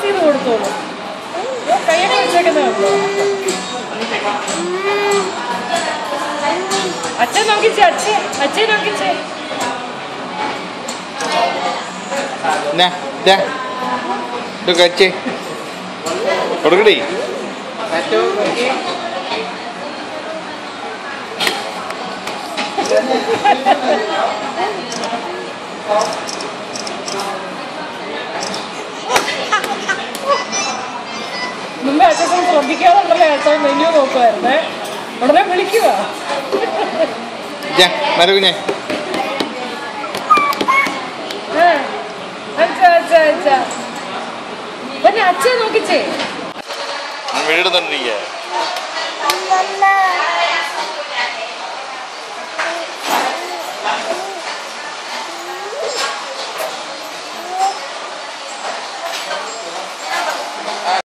ചെയ്ത് കൊടുത്തോളൂ ഓ, കൈയൊക്കെ വെച്ചേക്കുന്നേ ഉള്ളൂ അച്ഛൻ നോക്കിച്ചേ അച്ഛൻ അച്ഛൻ നോക്കിച്ചേ Nè, nè. Được rồi chị. കൊടുക്കടി മുമ്പേ അച്ഛൻ ശ്രദ്ധിക്കാറുണ്ടല്ലേ അച്ഛൻ മെനു നോക്കുമായിരുന്നേ ഉടനെ വിളിക്കുക Dạ, mày đâu nè. ആ, അച്ഛ അച്ഛ അച്ഛ പിന്നെ അച്ഛൻ നോക്കിച്ചേ വീട് തന്നിരിക്കുക അമ്മ